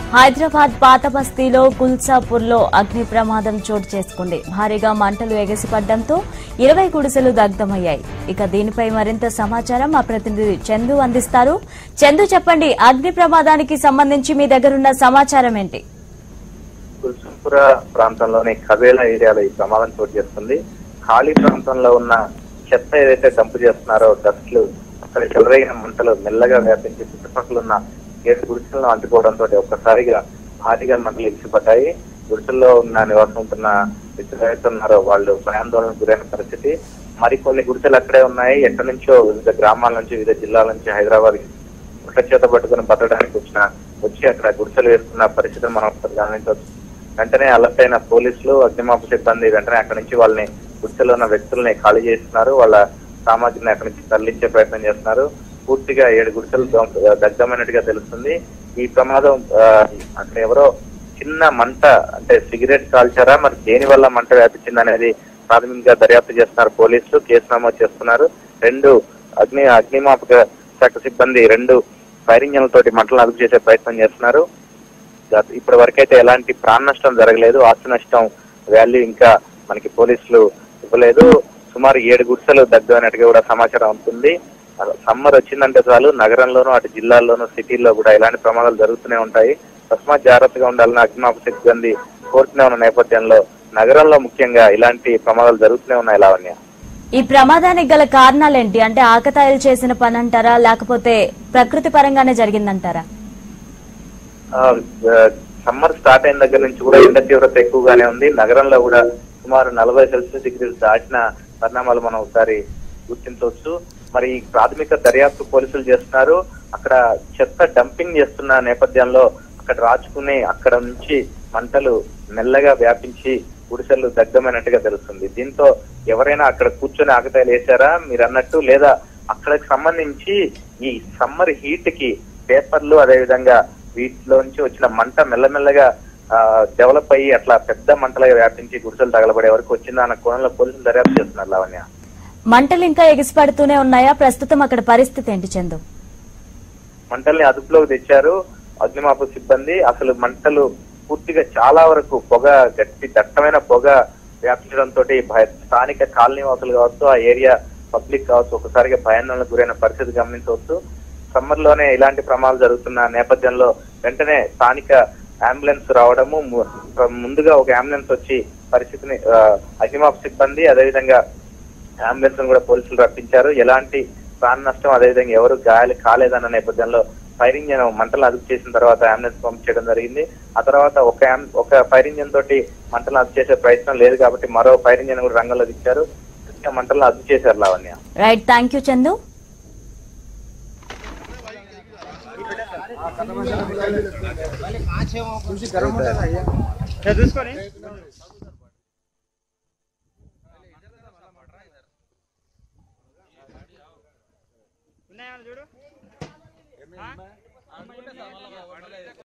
హైదరాబాద్ పాత బస్తీలో కుల్సాపూర్లో అగ్ని ప్రమాదం చోటు చేసుకుంది భారీగా మంటలు ఎగసిపడడంతో ఇరవై గుడిసెలు దగ్ధమయ్యాయి ఇక దీనిపై మరింత సమాచారం మా ప్రతినిధి చందు అందిస్తారు చందు చెప్పండి అగ్ని ప్రమాదానికి సంబంధించి మీ దగ్గరున్న సమాచారం ఏంటి కుల్సుంపుర ప్రాంతంలోని కబేలా ఏరియాలో ఈ ప్రమాదం చోటు చేసుకుంది ఖాళీ ప్రాంతంలో ఉన్న చెత్త ఏదైతే డంపు చేస్తున్నారో డస్ట్లు అక్కడ చెలరైన మంటలు మెల్లగా వ్యాపించి చుట్టుపక్కల ఉన్న ఏడు గుడిసెలను అంటుకోవడంతో ఒక్కసారిగా భారీగా మంటలు ఎగిసిపడ్డాయి గుడిసెల్లో ఉన్న నివాసం ఉంటున్న వ్యక్తులు ఎవరైతే ఉన్నారో వాళ్ళు భయాందోళనకు గురైన పరిస్థితి మరికొన్ని గుడిసెలు అక్కడే ఉన్నాయి ఎక్కడి నుంచో వివిధ గ్రామాల నుంచి వివిధ జిల్లాల నుంచి హైదరాబాద్ పుట్ట చేత పట్టుకుని బతకడానికి వచ్చిన వచ్చి అక్కడ గుడిసెలు వేసుకున్న పరిస్థితిని మనం ఒకసారి గమనించవచ్చు వెంటనే అలర్ట్ అయిన పోలీసులు అగ్నిమాపక సిబ్బంది వెంటనే అక్కడి నుంచి వాళ్ళని గుడిసెలో ఉన్న వ్యక్తుల్ని ఖాళీ చేస్తున్నారు వాళ్ళ సామాగ్రిని అక్కడి నుంచి తరలించే ప్రయత్నం చేస్తున్నారు పూర్తిగా ఏడు గుడిసెలు ధ్వంస- దగ్ధమైనట్టుగా తెలుస్తుంది ఈ ప్రమాదం ఆ, అక్కడ ఎవరో చిన్న మంట అంటే సిగరెట్ కాల్చారా మరి దేని వల్ల మంట వ్యాపించింది అనేది ప్రాథమికంగా దర్యాప్తు చేస్తున్నారు పోలీసులు కేసు నమోదు చేస్తున్నారు రెండు అగ్ని అగ్నిమాపక శాఖ సిబ్బంది రెండు ఫైర్ ఇంజన్లతోటి మంటలను అదుపు చేసే ప్రయత్నం చేస్తున్నారు గత- ఇప్పటి వరకైతే ఎలాంటి ప్రాణ నష్టం జరగలేదు ఆస్తి నష్టం వాల్యూ ఇంకా మనకి పోలీసులు ఇవ్వలేదు సుమారు ఏడు గుడిసెలు దగ్గరైనట్టుగా కూడా సమాచారం ఉంటుంది సమ్మర్ వచ్చిందంటే చాలు నగరంలోనూ అటు జిల్లాల్లోనూ సిటీల్లో కూడా ఇలాంటి ప్రమాదాలు జరుగుతూనే ఉంటాయి తస్మాత్ జాగ్రత్తగా ఉండాలని అగ్నిమాపక సిబ్బంది కోరుతూనే ఉన్న నేపథ్యంలో నగరంలో ముఖ్యంగా ఇలాంటి ప్రమాదాలు జరుగుతూనే ఉన్నాయి లావణ్య ఈ ప్రమాదానికి గల కారణాలేంటి అంటే ఆకతాయిలు చేసిన పని అంటారా లేకపోతే ప్రకృతి పరంగానే జరిగిందంటారా సమ్మర్ స్టార్ట్ అయిన దగ్గర నుంచి కూడా ఎండ తీవ్రత ఎక్కువగానే ఉంది నగరంలో కూడా సుమారు నలభై సెల్సియస్ డిగ్రీలు దాటిన పరిణామాలు మనం ఒకసారి గుర్తించవచ్చు మరి ఈ ప్రాథమిక దర్యాప్తు పోలీసులు చేస్తున్నారు అక్కడ చెత్త డంపింగ్ చేస్తున్న నేపథ్యంలో అక్కడ రాచుకుని అక్కడ నుంచి మంటలు మెల్లగా వ్యాపించి గుడిసెలు దగ్ధమైనట్టుగా తెలుస్తుంది దీంతో ఎవరైనా అక్కడ కూర్చొని ఆకతాయిలు వేశారా మీరు అన్నట్టు లేదా అక్కడికి సంబంధించి ఈ సమ్మర్ హీట్ కి పేపర్లు అదేవిధంగా వీటిలోంచి వచ్చిన మంట మెల్లమెల్లగా డెవలప్ అయ్యి అట్లా పెద్ద మంటలుగా వ్యాపించి గుడిసెలు తగలబడే వరకు వచ్చిందా అన్న కోణంలో పోలీసులు దర్యాప్తు చేస్తున్నారు లావణ్య మంటలు ఇంకా ఎగిసిపడుతూనే ఉన్నాయా ప్రస్తుతం అక్కడ పరిస్థితి ఏంటి చందు మంటల్ని అదుపులోకి తెచ్చారు అగ్నిమాపక సిబ్బంది అసలు మంటలు పూర్తిగా చాలా వరకు పొగ గట్టి దట్టమైన పొగ వ్యాపించడంతో స్థానిక కాలనీ వాసులు కావచ్చు ఆ ఏరియా పబ్లిక్ కావచ్చు ఒకసారిగా భయాందోళనకు గురైన పరిస్థితి గమనించవచ్చు సమ్మర్ లోనే ఇలాంటి ప్రమాదాలు జరుగుతున్న నేపథ్యంలో వెంటనే స్థానిక అంబులెన్స్ రావడము ము- ముందుగా ఒక అంబులెన్స్ వచ్చి పరిస్థితిని ఆ, అగ్నిమాపక సిబ్బంది అదేవిధంగా అంబులెన్స్ కూడా పోలీసులు రప్పించారు ఎలాంటి ప్రాణ నష్టం అదేవిధంగా ఎవరు గాయాలు కాలేదన్న నేపథ్యంలో ఫైర్ ఇంజన్ మంటలు అదుపు చేసిన తర్వాత అంబులెన్స్ పంపించడం జరిగింది ఆ తర్వాత ఒక am- ఒక ఫైర్ ఇంజన్ తోటి మంటలు అదుపు చేసే ప్రయత్నం లేదు కాబట్టి మరో ఫైర్ ఇంజన్ కూడా రంగంలోకి ఇచ్చారు పూర్తిగా మంటలను అదుపు చేశారు Lavanya right thank you Chandu చూసుకొని ఉన్నాయా చూడు